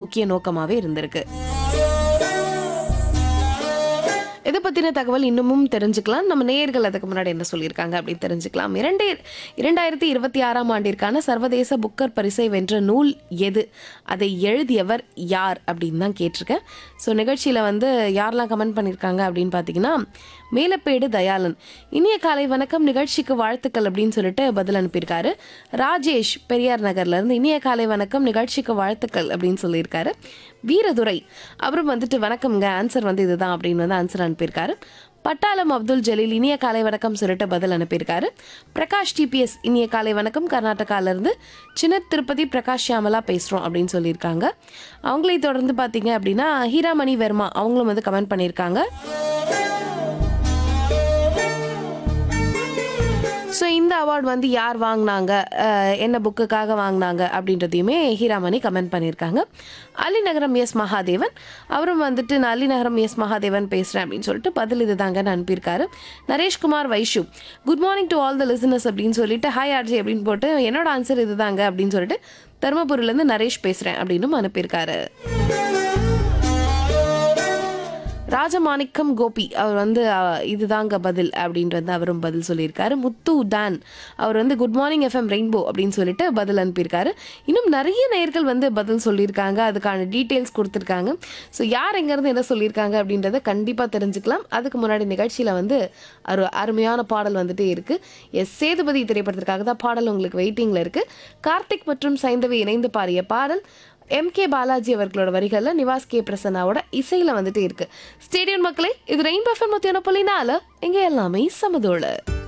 முக்கிய நோக்கமாகவே இருந்திருக்கு இதை பற்றின தகவல் இன்னமும் தெரிஞ்சுக்கலாம் நம்ம நேயர்கள் அதுக்கு முன்னாடி என்ன சொல்லியிருக்காங்க அப்படின்னு தெரிஞ்சுக்கலாம் இரண்டே இரண்டாயிரத்தி இருபத்தி ஆறாம் ஆண்டிற்கான சர்வதேச புக்கர் பரிசை வென்ற நூல் எது அதை எழுதியவர் யார் அப்படின்னு தான் கேட்டிருக்கேன் ஸோ நிகழ்ச்சியில் வந்து யாரெல்லாம் கமெண்ட் பண்ணியிருக்காங்க அப்படின்னு பார்த்தீங்கன்னா மேலப்பேடு தயாளன் இனிய காலை வணக்கம் நிகழ்ச்சிக்கு வாழ்த்துக்கள் அப்படின்னு சொல்லிட்டு பதில் அனுப்பியிருக்காரு ராஜேஷ் பெரியார் நகர்லேருந்து இனிய காலை வணக்கம் நிகழ்ச்சிக்கு வாழ்த்துக்கள் அப்படின்னு சொல்லியிருக்காரு வீரதுரை அவரும் வந்துட்டு வணக்கம்ங்க ஆன்சர் வந்து இதுதான் அப்படின்னு வந்து ஆன்சர் அனுப்பியிருக்காரு பட்டாளம் அப்துல் ஜலீல் இனிய காலை வணக்கம் சொல்லிட்டு பதில் அனுப்பியிருக்காரு பிரகாஷ் டிபிஎஸ் இனிய காலை வணக்கம் கர்நாடகால இருந்து சின்ன திருப்பதி பிரகாஷ் ஷியாமலா பேசுகிறோம் அப்படின்னு சொல்லியிருக்காங்க அவங்களை தொடர்ந்து பார்த்தீங்க அப்படின்னா ஹீராமணி வர்மா அவங்களும் வந்து கமெண்ட் பண்ணியிருக்காங்க ஸோ இந்த அவார்ட் வந்து யார் வாங்கினாங்க அஹ், என்ன புக்குக்காக வாங்கினாங்க அப்படின்றதையுமே ஹீராமணி கமெண்ட் பண்ணியிருக்காங்க அலிநகரம் எஸ் மகாதேவன் அவரும் வந்துட்டு நான் அலிநகரம் எஸ் மகாதேவன் பேசுகிறேன் அப்படின்னு சொல்லிட்டு பதில் இது தாங்கன்னு அனுப்பியிருக்காரு Nareshkumar Vaishu good morning to all the listeners அப்படின்னு சொல்லிட்டு ஹாய் ஆர்ஜி அப்படின்னு போட்டு என்னோட ஆன்சர் இதுதாங்க அப்படின்னு சொல்லிட்டு தருமபுரியிலேருந்து நரேஷ் பேசுகிறேன் அப்படின்னும் அனுப்பியிருக்காரு ராஜமாணிக்கம் கோபி அவர் வந்து அஹ், இதுதாங்க பதில் அப்படின்ட்டு வந்து அவரும் பதில் சொல்லியிருக்காரு முத்து டான் அவர் வந்து குட் மார்னிங் எஃப்எம் ரெயின்போ அப்படின்னு சொல்லிட்டு பதில் அனுப்பியிருக்காரு இன்னும் நிறைய நேயர்கள் வந்து பதில் சொல்லியிருக்காங்க அதுக்கான டீட்டெயில்ஸ் கொடுத்துருக்காங்க ஸோ யார் எங்கேருந்து என்ன சொல்லியிருக்காங்க அப்படின்றத கண்டிப்பாக தெரிஞ்சுக்கலாம் அதுக்கு முன்னாடி நிகழ்ச்சியில் வந்து ஒரு அருமையான பாடல் வந்துட்டே இருக்குது எஸ் சேதுபதி திரைப்படத்திற்காக தான் பாடல் உங்களுக்கு வெயிட்டிங்கில் இருக்குது கார்த்திக் மற்றும் சைந்தவி இணைந்து பாடிய பாடல் எம் கே பாலாஜி அவர்களோட வரிகளில் நிவாஸ் கே பிரசன்னாவோட இசையில் வந்துட்டு இருக்கு ஸ்டேடியம் மக்களே இது ரெயின் பஃபன் மத்தியான புள்ளினால இங்கே எல்லாமே சமதோள